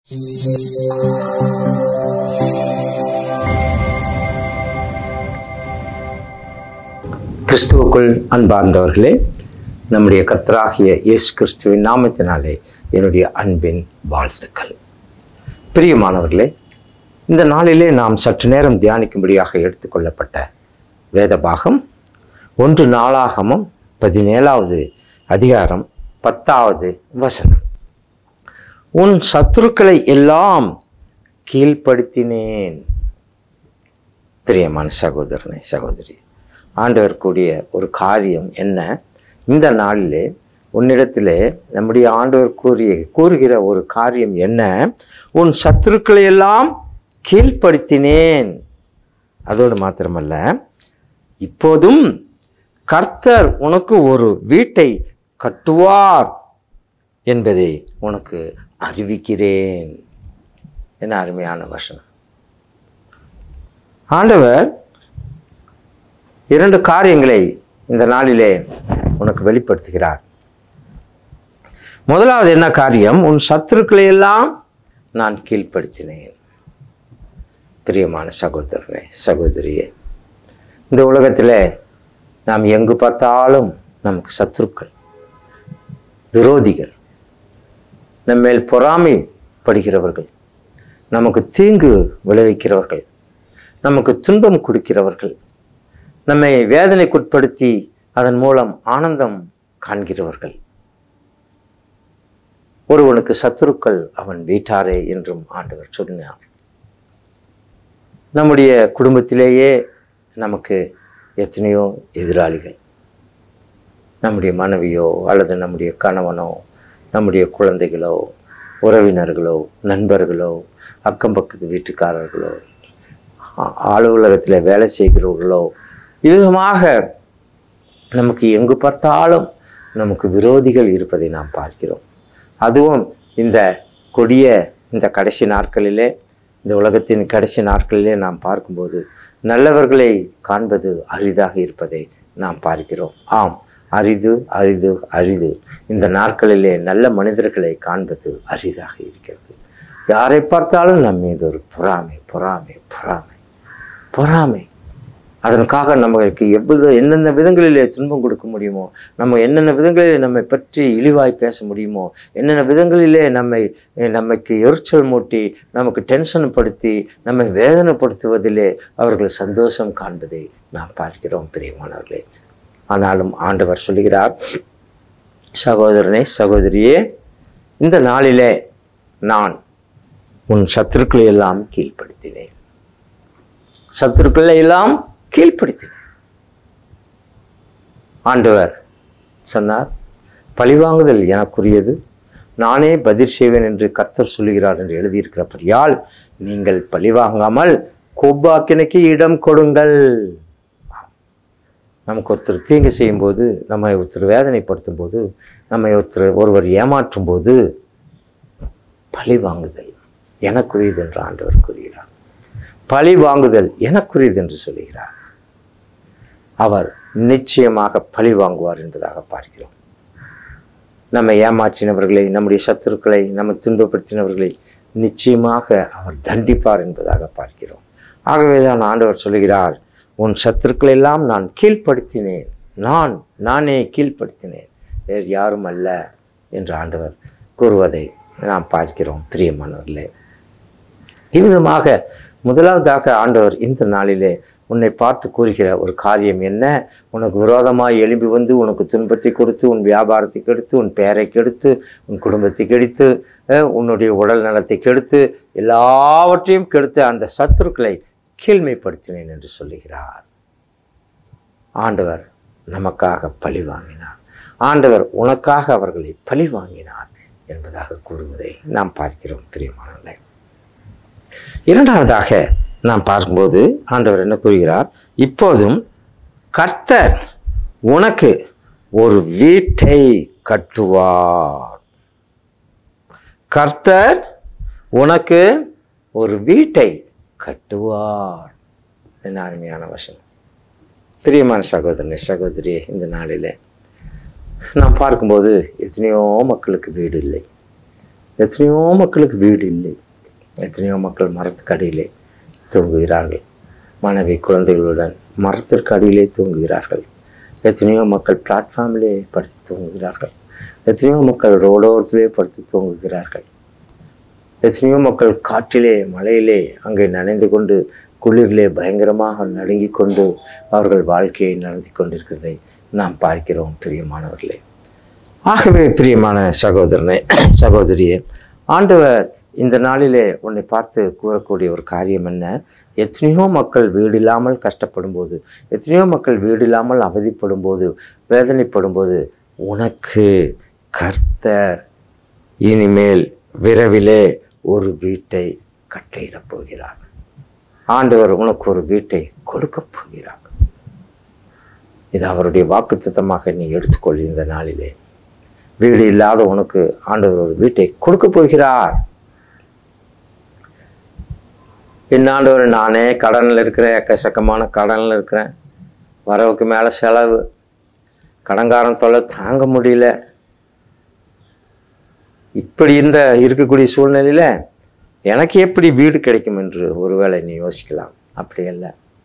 கிறிஸ்துவுக்குள் அன்பார்ந்தவர்களே நம்முடைய கர்த்தராகிய இயேசு கிறிஸ்துவின் நாமத்தினாலே என்னுடைய அன்பின் வாழ்த்துக்கள் பிரியமானவர்களே இந்த நாளிலே நாம் சற்று நேரம் தியானிக்கும்படியாக எடுத்துக்கொள்ளப்பட்ட வேத பாகம் ஒன்று நாளாகமும் பதினேழாவது அதிகாரம் பத்தாவது வசனம் உன் சத்துருக்களை எல்லாம் கீழ்ப்படுத்தினேன் பிரியமான சகோதரனே சகோதரி ஆண்டவர் கூடிய ஒரு காரியம் என்ன இந்த நாளிலே உன்னிடத்திலே நம்முடைய ஆண்டவர் கூறிய கூறுகிற ஒரு காரியம் என்ன உன் சத்துருக்களை எல்லாம் கீழ்ப்படுத்தினேன் அதோடு மாத்திரமல்ல இப்போதும் கர்த்தர் உனக்கு ஒரு வீட்டை கட்டுவார் என்பதை உனக்கு அறிவிக்கிறேன் என்ன அருமையான வசனம் ஆண்டவர் இரண்டு காரியங்களை இந்த நாளிலே உனக்கு வெளிப்படுத்துகிறார் முதலாவது என்ன காரியம் உன் சத்துருக்களை எல்லாம் நான் கீழ்ப்படுத்தினேன் பிரியமான சகோதரனே சகோதரியே இந்த உலகத்தில் நாம் எங்கு பார்த்தாலும் நமக்கு சத்துருக்கள் விரோதிகள் நம்மேல் பொறாமை படுகிறவர்கள் நமக்கு தீங்கு விளைவிக்கிறவர்கள் நமக்கு துன்பம் கொடுக்கிறவர்கள் நம்மை வேதனைக்குட்படுத்தி அதன் மூலம் ஆனந்தம் காண்கிறவர்கள் ஒருவனுக்கு சத்துருக்கள் அவன் வீட்டாரே என்றும் ஆண்டவர் சொன்னார் நம்முடைய குடும்பத்திலேயே நமக்கு எத்தனையோ எதிராளிகள் நம்முடைய மனைவியோ அல்லது நம்முடைய கணவனோ நம்முடைய குழந்தைகளோ உறவினர்களோ நண்பர்களோ அக்கம் பக்கத்து வீட்டுக்காரர்களோ அலுவலகத்தில் வேலை செய்கிறவர்களோ விதமாக நமக்கு எங்கு பார்த்தாலும் நமக்கு விரோதிகள் இருப்பதை நாம் பார்க்கிறோம் அதுவும் இந்த கொடிய இந்த கடைசி நாட்களிலே இந்த உலகத்தின் கடைசி நாட்களிலே நாம் பார்க்கும்போது நல்லவர்களை காண்பது அரிதாக இருப்பதை நாம் பார்க்கிறோம் ஆம் அரிது அரிது அரிது இந்த நாட்களிலே நல்ல மனிதர்களை காண்பது அரிதாக இருக்கிறது யாரை பார்த்தாலும் நம் மீது ஒரு பொறாமை பொறாமை பொறாமை பொறாமை அதற்காக நமக்கு எவ்வளவு என்னென்ன விதங்களிலே துன்பம் கொடுக்க முடியுமோ நம்ம என்னென்ன விதங்களிலே நம்மை பற்றி இழிவாய் பேச முடியுமோ என்னென்ன விதங்களிலே நம்மை நமக்கு எரிச்சல் மூட்டி நமக்கு டென்ஷன் படுத்தி நம்மை வேதனைப்படுத்துவதிலே அவர்கள் சந்தோஷம் காண்பதை நாம் பார்க்கிறோம் பிரியமானவர்களே ஆனாலும் ஆண்டவர் சொல்லுகிறார் சகோதரனே சகோதரியே இந்த நாளிலே நான் உன் சத்துருக்களை எல்லாம் கீழ்ப்படுத்தினேன் சத்துருக்களை எல்லாம் கீழ்ப்படுத்தினேன் ஆண்டவர் சொன்னார் பழிவாங்குதல் எனக்குரியது நானே பதில் செய்வேன் என்று கர்த்தர் சொல்லுகிறார் என்று எழுதியிருக்கிறபடியால் நீங்கள் பழிவாங்காமல் கோபாக்கினைக்கு இடம் கொடுங்கள் நமக்கு ஒருத்தர் தீங்கு செய்யும்போது நம்மை ஒருத்தர் வேதனைப்படுத்தும் போது நம்மை ஒருத்தர் ஒருவர் ஏமாற்றும் போது பழி வாங்குதல் எனக்குரியது என்று ஆண்டவர் கூறுகிறார் பழி வாங்குதல் எனக்குரியது என்று சொல்லுகிறார் அவர் நிச்சயமாக பழி வாங்குவார் என்பதாக பார்க்கிறோம் நம்மை ஏமாற்றினவர்களை நம்முடைய சத்துருக்களை நம்ம துன்பப்படுத்தினவர்களை நிச்சயமாக அவர் தண்டிப்பார் என்பதாக பார்க்கிறோம் ஆகவே தான் ஆண்டவர் சொல்லுகிறார் உன் சத்துருக்களை எல்லாம் நான் கீழ்ப்படுத்தினேன் நான் நானே கீழ்ப்படுத்தினேன் வேறு யாரும் அல்ல என்று ஆண்டவர் கூறுவதை நாம் பார்க்கிறோம் பிரியமானவர்களே இவ்விதமாக முதலாவதாக ஆண்டவர் இந்த நாளிலே உன்னை பார்த்து கூறுகிற ஒரு காரியம் என்ன உனக்கு விரோதமாக எழும்பி வந்து உனக்கு துன்பத்தை கொடுத்து உன் வியாபாரத்தை கெடுத்து உன் பெயரை கெடுத்து உன் குடும்பத்தை கெடுத்து உன்னுடைய உடல் நலத்தை கெடுத்து எல்லாவற்றையும் கெடுத்து அந்த சத்துருக்களை கீழ்மைப்படுத்தினேன் என்று சொல்லுகிறார் ஆண்டவர் நமக்காக பழி வாங்கினார் ஆண்டவர் உனக்காக அவர்களை பழி வாங்கினார் என்பதாக கூறுவதை நாம் பார்க்கிறோம் பிரியமானவர்களே இரண்டாவதாக நாம் பார்க்கும்போது ஆண்டவர் என்ன கூறுகிறார் இப்போதும் கர்த்தர் உனக்கு ஒரு வீட்டை கட்டுவார் கர்த்தர் உனக்கு ஒரு வீட்டை கட்டுவார் என்ன அருமையான வசனம் பிரியமான சகோதரனை சகோதரி இந்த நாளில் நாம் பார்க்கும்போது எத்தனையோ மக்களுக்கு வீடு இல்லை எத்தனையோ மக்களுக்கு வீடு இல்லை எத்தனையோ மக்கள் மரத்துக்கு அடியிலே தூங்குகிறார்கள் மனைவி குழந்தைகளுடன் மரத்திற்கு அடியிலே தூங்குகிறார்கள் எத்தனையோ மக்கள் பிளாட்ஃபார்மிலே படுத்து தூங்குகிறார்கள் எத்தனையோ மக்கள் ரோடோரத்திலே படுத்து தூங்குகிறார்கள் எத்தனையோ மக்கள் காற்றிலே மழையிலே அங்கே நனைந்து கொண்டு குளிரிலே பயங்கரமாக நடுங்கிக் கொண்டு அவர்கள் வாழ்க்கையை நடத்தி கொண்டிருக்கிறதை நாம் பார்க்கிறோம் பிரியமானவர்களே ஆகவே பிரியமான சகோதரனே சகோதரியே ஆண்டவர் இந்த நாளிலே உன்னை பார்த்து கூறக்கூடிய ஒரு காரியம் என்ன எத்தனையோ மக்கள் வீடு இல்லாமல் கஷ்டப்படும் போது எத்தனையோ மக்கள் வீடு இல்லாமல் அவதிப்படும் போது வேதனைப்படும் போது உனக்கு கர்த்தர் இனிமேல் விரைவிலே ஒரு வீட்டை கட்டிடப் போகிறார் ஆண்டவர் உனக்கு ஒரு வீட்டை கொடுக்கப் போகிறார் இது அவருடைய வாக்குத்தத்தமாக நீ எடுத்துக்கொள் இந்த நாளிலே வீடு இல்லாத உனக்கு ஆண்டவர் ஒரு வீட்டை கொடுக்க போகிறார் என் ஆண்டவர் நானே கடனில் இருக்கிறேன் எக்கச்சக்கமான கடனில் இருக்கிறேன் வரவுக்கு மேலே செலவு கடன்காரன் தொல்லை தாங்க முடியல இப்படி இந்த இருக்கக்கூடிய சூழ்நிலையில எனக்கு எப்படி வீடு கிடைக்கும் என்று ஒருவேளை நீ யோசிக்கலாம் அப்படி அல்ல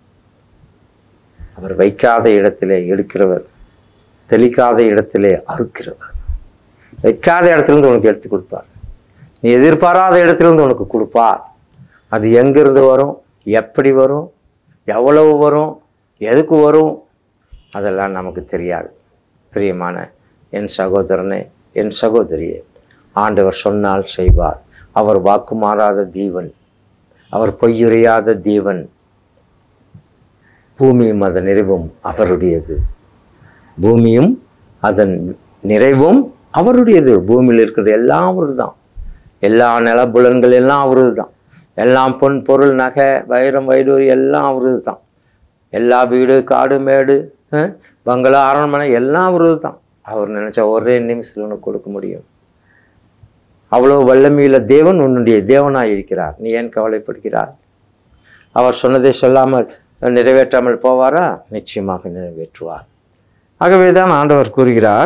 அவர் வைக்காத இடத்திலே எடுக்கிறவர் தெளிக்காத இடத்திலே அறுக்கிறவர் வைக்காத இடத்துலேருந்து உனக்கு எடுத்து கொடுப்பார் நீ எதிர்பாராத இடத்துலேருந்து உனக்கு கொடுப்பார் அது எங்கிருந்து வரும் எப்படி வரும் எவ்வளவு வரும் எதுக்கு வரும் அதெல்லாம் நமக்கு தெரியாது பிரியமான என் சகோதரனே என் சகோதரியே ஆண்டவர் சொன்னால் செய்வார் அவர் வாக்கு மாறாத தீவன் அவர் பொய்யுரையாத தேவன் பூமியும் அதன் நிறைவும் அவருடையது பூமியும் அதன் நிறைவும் அவருடையது பூமியில் இருக்கிறது எல்லாம் அவரு தான் எல்லா நிலபுலன்கள் எல்லாம் அவரது தான் எல்லாம் பொன் பொருள் நகை வைரம் வைடூரி எல்லாம் அவரது தான் எல்லா வீடு காடு மேடு அஹ், பங்களா அரண்மனை எல்லாம் அவரது தான் அவர் நினைச்சா ஒரே நிமிஷத்தில் உனக்கு கொடுக்க முடியும் அவ்வளோ வல்லமையுள்ள தேவன் உன்னுடைய தேவனாய் இருக்கிறார் நீ ஏன் கவலைப்படுகிறார் அவர் சொன்னதை சொல்லாமல் நிறைவேற்றாமல் போவாரா நிச்சயமாக நிறைவேற்றுவார் ஆகவே தான் ஆண்டவர் கூறுகிறார்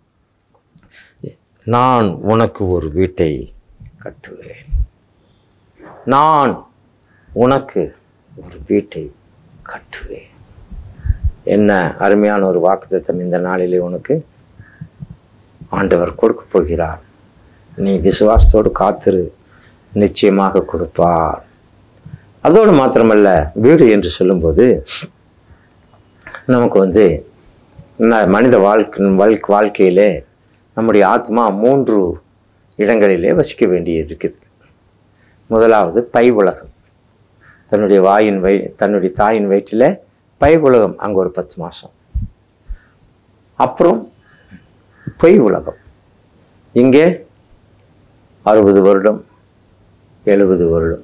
நான் உனக்கு ஒரு வீட்டை கட்டுவேன் நான் உனக்கு ஒரு வீட்டை கட்டுவேன் என்ன அருமையான ஒரு வாக்குத்தத்தம் இந்த நாளிலே உனக்கு ஆண்டவர் கொடுக்க போகிறார் நீ விசுவாசத்தோடு காத்திரு நிச்சயமாக கொடுப்பார் அதோடு மாத்திரமல்ல வீடு என்று சொல்லும்போது நமக்கு வந்து ந- மனித வாழ்க்கை வாழ்க்கை வாழ்க்கையிலே நம்முடைய ஆத்மா மூன்று இடங்களிலே வசிக்க வேண்டியது இருக்குது முதலாவது பை உலகம் தன்னுடைய வாயின் வய தன்னுடைய தாயின் வயிற்றில் பை உலகம் அங்கே ஒரு பத்து மாதம் அப்புறம் பொய் உலகம் இங்கே அறுபது வருடம் எழுபது வருடம்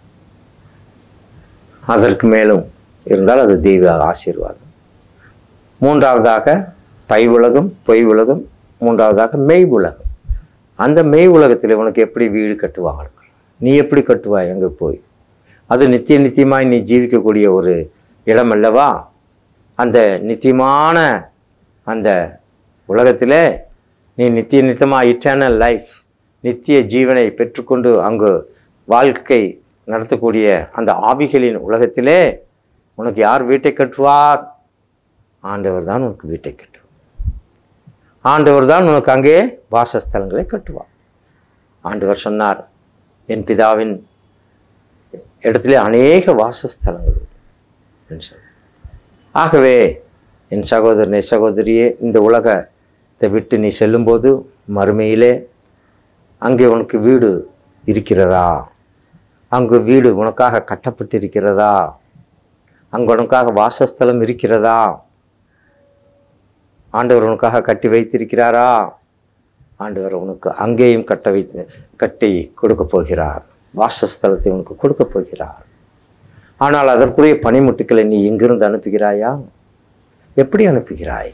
அதற்கு மேலும் இருந்தால் அது தெய்வ ஆசீர்வாதம் மூன்றாவதாக பை உலகம் பொய் உலகம் மூன்றாவதாக மெய் உலகம் அந்த மெய் உலகத்தில் உனக்கு எப்படி வீடு கட்டுவார்கள் நீ எப்படி கட்டுவாய் அங்கே போய் அது நித்திய நித்தியமாய் நீ ஜீவிக்கக்கூடிய ஒரு இடம் அல்லவா அந்த நித்தியமான அந்த உலகத்திலே நீ நித்திய நித்தியமாக இட்டர்னல் லைஃப் நித்திய ஜீவனை பெற்றுக்கொண்டு அங்கு வாழ்க்கை நடத்தக்கூடிய அந்த ஆவிகளின் உலகத்திலே உனக்கு யார் வீட்டை கட்டுவார் ஆண்டவர் தான் உனக்கு வீட்டை கட்டுவார் ஆண்டவர் தான் உனக்கு அங்கே வாசஸ்தலங்களை கட்டுவார் ஆண்டவர் சொன்னார் என் பிதாவின் இடத்திலே அநேக வாசஸ்தலங்கள் உண்டு என்று சொன்னார். ஆகவே என் சகோதரனே சகோதரியே இந்த உலகத்தை விட்டு நீ செல்லும்போது மறுமையிலே அங்கே உனக்கு வீடு இருக்கிறதா அங்கு வீடு உனக்காக கட்டப்பட்டிருக்கிறதா அங்கு உனக்காக வாசஸ்தலம் இருக்கிறதா ஆண்டவர் உனக்காக கட்டி வைத்திருக்கிறாரா ஆண்டவர் உனக்கு அங்கேயும் கட்ட வைத்து கட்டி கொடுக்க போகிறார் வாசஸ்தலத்தை உனக்கு கொடுக்க போகிறார் ஆனால் அதற்குரிய பனிமுட்டுக்களை நீ எங்கிருந்து அனுப்புகிறாயா எப்படி அனுப்புகிறாய்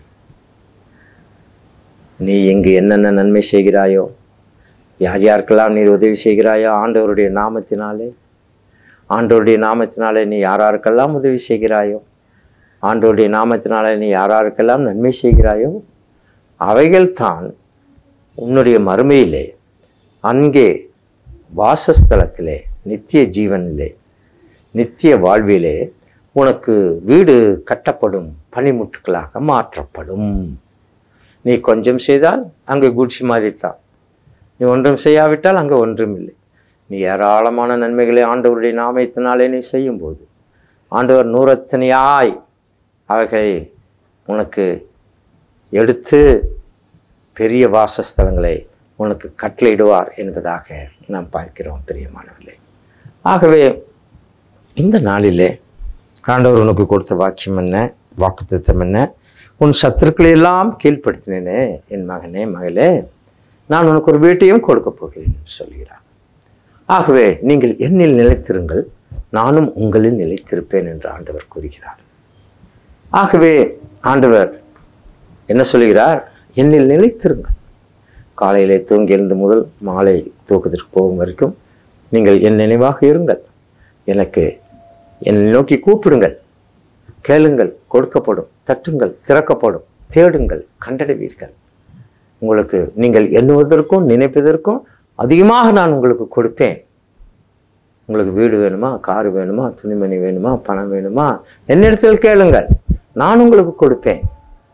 நீ எங்கு என்னென்ன நன்மை செய்கிறாயோ யார் யாருக்கெல்லாம் நீர் உதவி செய்கிறாயோ ஆண்டவருடைய நாமத்தினாலே ஆண்டவருடைய நாமத்தினாலே நீ யார் யாருக்கெல்லாம் உதவி செய்கிறாயோ ஆண்டவருடைய நாமத்தினாலே நீ யார் யாருக்கெல்லாம் நன்மை செய்கிறாயோ அவைகள் தான் உன்னுடைய மறுமையிலே அங்கே வாசஸ்தலத்திலே நித்திய ஜீவனிலே நித்திய வாழ்விலே உனக்கு வீடு கட்டப்படும் பனிமுட்டுகளாக மாற்றப்படும் நீ கொஞ்சம் செய்தால் அங்கே குட்சி மாதிரி தான் நீ ஒன்றும் செய்யாவிட்டால் அங்கே ஒன்றும் இல்லை நீ ஏராளமான நன்மைகளை ஆண்டவருடைய நாமத்தினாலே நீ செய்யும்போது ஆண்டவர் நூறத்தனையாய் அவைகளை உனக்கு எடுத்து பெரிய வாசஸ்தலங்களை உனக்கு கட்டளையிடுவார் என்பதாக நாம் பார்க்கிறோம் பிரியமானவர்களே ஆகவே இந்த நாளிலே ஆண்டவர் உனக்கு கொடுத்த வாக்கியம் என்ன வாக்குத்தத்தம் என்ன உன் சத்துருக்களை எல்லாம் கீழ்ப்படுத்தினேனே என் மகனே மகளே நான் உனக்கு ஒரு வீட்டையும் கொடுக்க போகிறேன் என்று சொல்கிறார் ஆகவே நீங்கள் என்னில் நிலைத்திருங்கள் நானும் உங்களில் நிலைத்திருப்பேன் என்று ஆண்டவர் கூறுகிறார் ஆகவே ஆண்டவர் என்ன சொல்கிறார் என்னில் நிலைத்திருங்கள் காலையிலே தூங்கி எழுந்து முதல் மாலை தூக்கத்திற்கு போகும் வரைக்கும் நீங்கள் என் நினைவாக இருங்கள் எனக்கு என்னை நோக்கி கூப்பிடுங்கள் கேளுங்கள் கொடுக்கப்படும் தட்டுங்கள் திறக்கப்படும் தேடுங்கள் கண்டடைவீர்கள் உங்களுக்கு நீங்கள் எண்ணுவதற்கும் நினைப்பதற்கும் அதிகமாக நான் உங்களுக்கு கொடுப்பேன் உங்களுக்கு வீடு வேணுமா கார் வேணுமா துணிமணி வேணுமா பணம் வேணுமா என்னிடத்தில் கேளுங்கள் நான் உங்களுக்கு கொடுப்பேன்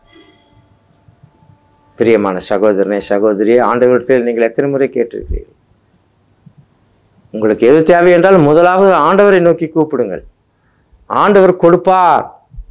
பிரியமான சகோதரனே சகோதரியே ஆண்டவரிடத்தில் நீங்கள் எத்தனை முறை கேட்டிருக்கிறீர்கள் உங்களுக்கு எது தேவை என்றால் முதலாவது ஆண்டவரை நோக்கி கூப்பிடுங்கள் ஆண்டவர் கொடுப்பார்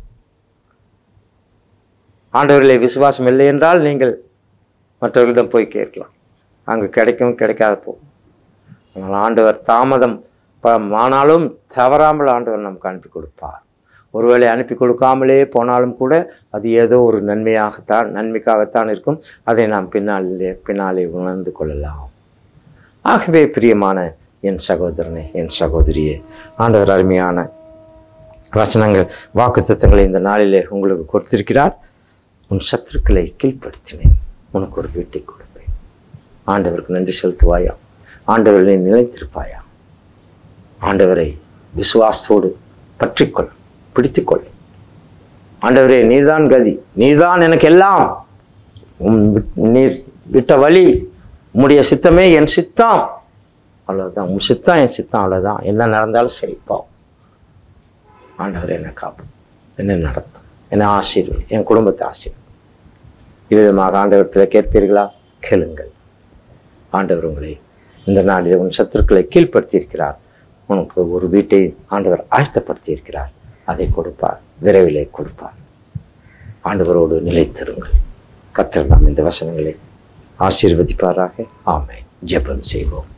ஆண்டவரிலே விசுவாசம் இல்லை என்றால் நீங்கள் மற்றவர்களிடம் போய் கேட்கலாம் அங்கு கிடைக்கும் கிடைக்காத போகும் ஆனால் ஆண்டவர் தாமதம் ப- ஆனாலும் தவறாமல் ஆண்டவர் நமக்கு அனுப்பி கொடுப்பார் ஒருவேளை அனுப்பி கொடுக்காமலே போனாலும் கூட அது ஏதோ ஒரு நன்மையாகத்தான் நன்மைக்காகத்தான் இருக்கும் அதை நாம் பின்னாலே பின்னாலே உணர்ந்து கொள்ளலாம் ஆகவே பிரியமான என் சகோதரனே என் சகோதரியே ஆண்டவர் அருமையான வசனங்கள் வாக்குத்தத்தங்களை இந்த நாளிலே உங்களுக்கு கொடுத்திருக்கிறார் உன் சத்துருக்களை கீழ்ப்படுத்தினேன் உனக்கு ஒரு வீட்டை கொடுப்பேன் ஆண்டவருக்கு நன்றி செலுத்துவாயா ஆண்டவரை நிலைத்திருப்பாயா ஆண்டவரை விசுவாசத்தோடு பற்றிக்கொள் பிடித்துக்கொள் ஆண்டவரே நீர்தான் கதி நீர்தான் எனக்கு எல்லாம் உம் விட்- நீர் விட்ட வழி உம்முடைய சித்தமே என் சித்தம் அவ்வளோதான் உன் சித்தம் என் சித்தம் அவ்வளோதான் என்ன நடந்தாலும் சரிப்பா ஆண்டவர் என்னை காப்போம் என்ன நடத்தும் என்னை ஆசீர்வதி என் குடும்பத்தை ஆசீர்வதி இவ்விதமாக ஆண்டவரத்தில் கேட்பீர்களா கேளுங்கள் ஆண்டவர் உங்களை இந்த நாளில் உன் சத்துருக்களை கீழ்ப்படுத்தி இருக்கிறார் உனக்கு ஒரு வீட்டை ஆண்டவர் ஆயத்தப்படுத்தி இருக்கிறார் அதை கொடுப்பார் விரைவிலே கொடுப்பார் ஆண்டவரோடு நிலைத்திருங்கள் கர்த்தர் நாம் இந்த வசனங்களை ஆசீர்வதிப்பாராக ஆமென் ஜெபம் செய்வோம்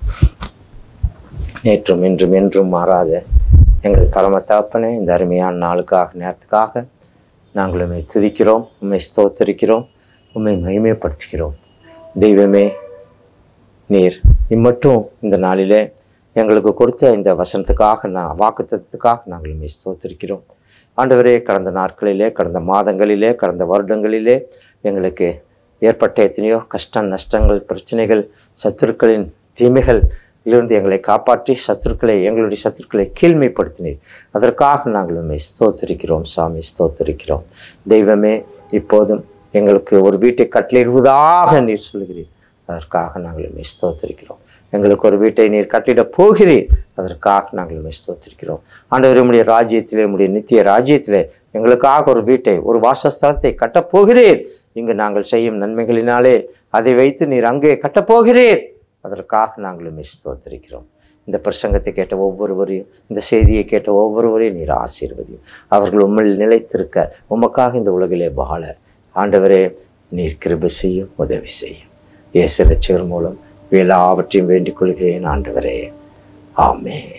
நேற்றும் இன்றும் என்றும் மாறாத எங்கள் பரம தகப்பனே இந்த அருமையான நாளுக்காக நேரத்துக்காக நாங்கள் உம்மை துதிக்கிறோம் உம்மை ஸ்தோத்தரிக்கிறோம் உம்மை மகிமைப்படுத்துகிறோம் தெய்வமே நீர் இம்மட்டும் இந்த நாளிலே எங்களுக்கு கொடுத்த இந்த வசனத்துக்காக நான் வாக்குத்தத்துக்காக நாங்கள் உம்மை ஸ்தோத்திருக்கிறோம் ஆண்டவரே கடந்த நாட்களிலே கடந்த மாதங்களிலே கடந்த வருடங்களிலே எங்களுக்கு ஏற்பட்ட எத்தனையோ கஷ்டம் நஷ்டங்கள் பிரச்சனைகள் சத்துருக்களின் தீமைகள் இருந்து எங்களை காப்பாற்றி சத்துருக்களை எங்களுடைய சத்துருக்களை கீழ்மைப்படுத்தினீர் அதற்காக நாங்கள் உண்மை ஸ்தோத்திரிக்கிறோம் சாமி ஸ்தோத்திரிக்கிறோம் தெய்வமே இப்போதும் எங்களுக்கு ஒரு வீட்டை கட்டளையிடுவதாக நீர் சொல்கிறீர் அதற்காக நாங்கள் உண்மை ஸ்தோத்திரிக்கிறோம் எங்களுக்கு ஒரு வீட்டை நீர் கட்டிடப் போகிறீர் அதற்காக நாங்கள் உண்மை ஸ்தோத்திரிக்கிறோம் ஆண்டவர் உம்முடைய ராஜ்யத்திலே உம்முடைய நித்திய ராஜ்யத்திலே எங்களுக்காக ஒரு வீட்டை ஒரு வாசஸ்தலத்தை கட்டப் போகிறீர் இங்கு நாங்கள் செய்யும் நன்மைகளினாலே அதை வைத்து நீர் அங்கே கட்டப் போகிறீர் அதற்காக நாங்கள் உம்மை ஸ்தோத்திரிக்கிறோம் இந்த பிரசங்கத்தை கேட்ட ஒவ்வொருவரையும் இந்த செய்தியை கேட்ட ஒவ்வொருவரையும் நீர் ஆசீர்வதியும் அவர்கள் உம்மில் நிலைத்திருக்க உமக்காக இந்த உலகிலே வாழ ஆண்டவரே நீர் கிருபை செய்யும் உதவி செய்யும் இயேசு ரட்சகர் மூலம் எல்லாவற்றையும் வேண்டிக் கொள்கிறேன் ஆண்டவரே ஆமென்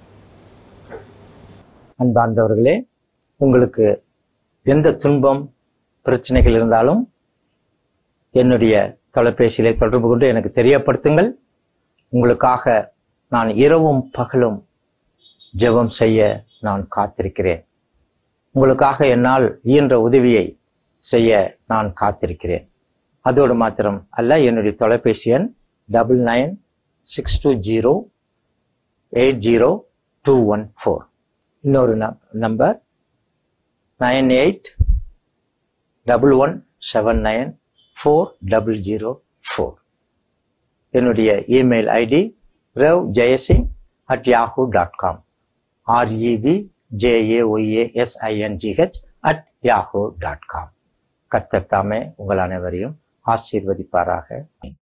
அன்பார்ந்தவர்களே உங்களுக்கு எந்த துன்பம் பிரச்சனைகள் இருந்தாலும் என்னுடைய தொலைபேசியிலே தொடர்பு கொண்டு எனக்கு தெரியப்படுத்துங்கள் உங்களுக்காக நான் இரவும் பகலும் ஜெபம் செய்ய நான் காத்திருக்கிறேன் உங்களுக்காக என்னால் இயன்ற உதவியை செய்ய நான் காத்திருக்கிறேன் அதோடு மாத்திரம் அல்ல என்னுடைய தொலைபேசி எண் double nine six two zero eight zero two one four இன்னொரு number nine eight double one seven nine four double zero four என்னுடைய email ID ரவ் Jayasingh at Yahoo dot com REV JAYASINGH at Yahoo dot com கர்த்தர் தாமே உங்கள் அனைவரையும் ஆசீர்வதிப்பாராக